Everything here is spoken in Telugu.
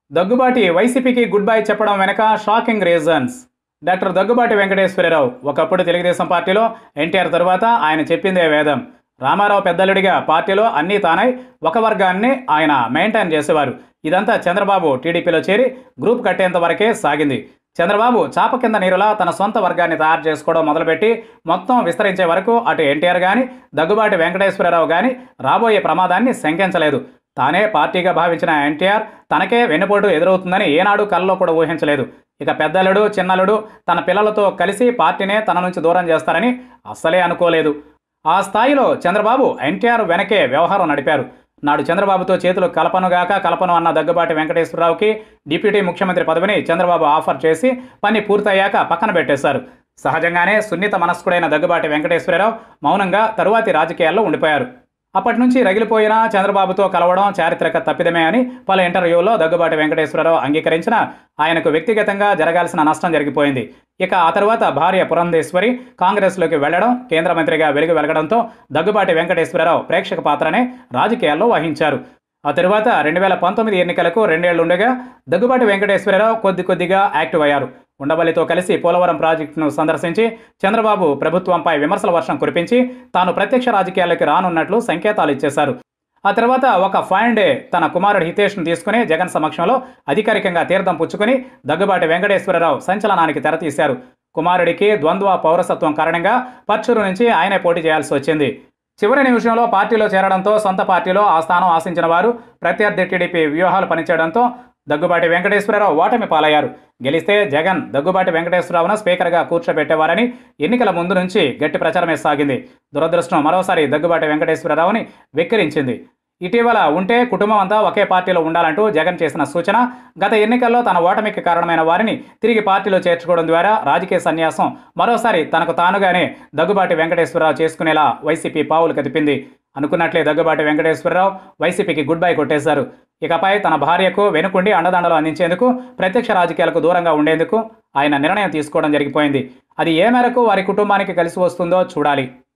దగ్గుబాటి వైసీపీకి గుడ్ బై చెప్పడం వెనక shocking reasons doctor Daggubati Venkateswara Rao ఒకప్పుడు తెలుగుదేశం పార్టీలో ఎన్టీఆర్ తరువాత ఆయన చెప్పిందే వేదం రామారావు పెద్దలుడిగా పార్టీలో అన్నీ తానై ఒక వర్గాన్ని ఆయన మెయింటైన్ చేసేవారు ఇదంతా చంద్రబాబు టీడీపీలో చేరి గ్రూప్ కట్టేంత వరకే సాగింది చంద్రబాబు చాప కింద నీరులా తన సొంత వర్గాన్ని తయారు చేసుకోవడం మొదలుపెట్టి మొత్తం విస్తరించే వరకు అటు ఎన్టీఆర్ కానీ దగ్గుబాటి వెంకటేశ్వరరావు కానీ రాబోయే ప్రమాదాన్ని శంకించలేదు తానే పార్టీగా భావించిన ఎన్టీఆర్ తనకే వెన్నుపోటు ఎదురవుతుందని ఏనాడు కల్లో కూడా ఊహించలేదు ఇక పెద్దలుడు చిన్నలుడు తన పిల్లలతో కలిసి పార్టీనే తన నుంచి దూరం చేస్తారని అస్సలే అనుకోలేదు ఆ స్థాయిలో చంద్రబాబు ఎన్టీఆర్ వెనకే వ్యవహారం నడిపారు నాడు చంద్రబాబుతో చేతులు కలపనుగాక కలపను అన్న దగ్గుబాటి వెంకటేశ్వరరావుకి డిప్యూటీ ముఖ్యమంత్రి పదవిని చంద్రబాబు ఆఫర్ చేసి పని పూర్తయ్యాక పక్కన పెట్టేశారు సహజంగానే సున్నిత మనస్కుడైన దగ్గుబాటి వెంకటేశ్వరరావు మౌనంగా తరువాతి రాజకీయాల్లో ఉండిపోయారు అప్పటి నుంచి రగిలిపోయిన చంద్రబాబుతో కలవడం చారిత్రక తప్పిదమే అని పలు ఇంటర్వ్యూల్లో దగ్గుబాటి వెంకటేశ్వరరావు అంగీకరించిన ఆయనకు వ్యక్తిగతంగా జరగాల్సిన నష్టం జరిగిపోయింది ఇక ఆ తర్వాత భార్య పురంధేశ్వరి కాంగ్రెస్లోకి వెళ్లడం కేంద్ర మంత్రిగా వెలుగు వెలగడంతో దగ్గుబాటి వెంకటేశ్వరరావు ప్రేక్షక పాత్రనే రాజకీయాల్లో వహించారు ఆ తరువాత రెండు వేల పంతొమ్మిది ఎన్నికలకు రెండేళ్లుండగా దగ్గుబాటి వెంకటేశ్వరరావు కొద్ది కొద్దిగా యాక్టివ్ అయ్యారు ఉండవల్లితో కలిసి పోలవరం ప్రాజెక్టును సందర్శించి చంద్రబాబు ప్రభుత్వంపై విమర్శల వర్షం కురిపించి తాను ప్రత్యక్ష రాజకీయాల్లోకి రానున్నట్లు సంకేతాలు ఇచ్చేశారు ఆ తర్వాత ఒక ఫైన్ డే తన కుమారుడు హితేష్ను తీసుకుని జగన్ సమక్షంలో అధికారికంగా తీర్థం పుచ్చుకుని దగ్గుబాటి వెంకటేశ్వరరావు సంచలనానికి తెరతీశారు కుమారుడికి ద్వంద్వ పౌరసత్వం కారణంగా పచ్చూరు నుంచి ఆయనే పోటీ చేయాల్సి వచ్చింది చివరి నిమిషంలో పార్టీలో చేరడంతో సొంత పార్టీలో ఆ స్థానం ఆశించిన వారు ప్రత్యర్థి టీడీపీ వ్యూహాలు పనిచేయడంతో దగ్గుబాటి వెంకటేశ్వరరావు ఓటమి పాలయ్యారు గెలిస్తే జగన్ దగ్గుబాటి వెంకటేశ్వరరావును స్పీకర్గా కూర్చోబెట్టేవారని ఎన్నికల ముందు నుంచి గట్టి ప్రచారమే సాగింది దురదృష్టం మరోసారి దగ్గుబాటి వెంకటేశ్వరరావుని వెక్కిరించింది ఇటీవల ఉంటే కుటుంబం అంతా ఒకే పార్టీలో ఉండాలంటూ జగన్ చేసిన సూచన గత ఎన్నికల్లో తన ఓటమికి కారణమైన వారిని తిరిగి పార్టీలో చేర్చుకోవడం ద్వారా రాజకీయ సన్యాసం మరోసారి తనకు తానుగానే దగ్గుబాటి వెంకటేశ్వరరావు చేసుకునేలా వైసీపీ పావులు కదిపింది అనుకున్నట్లే దగ్గుబాటి వెంకటేశ్వరరావు వైసీపీకి గుడ్ బై కొట్టేశారు ఇకపై తన భార్యకు వెనుకుండి అండదండలు అందించేందుకు ప్రత్యక్ష రాజకీయాలకు దూరంగా ఉండేందుకు ఆయన నిర్ణయం తీసుకోవడం జరిగిపోయింది అది ఏ మేరకు వారి కుటుంబానికి కలిసి వస్తుందో చూడాలి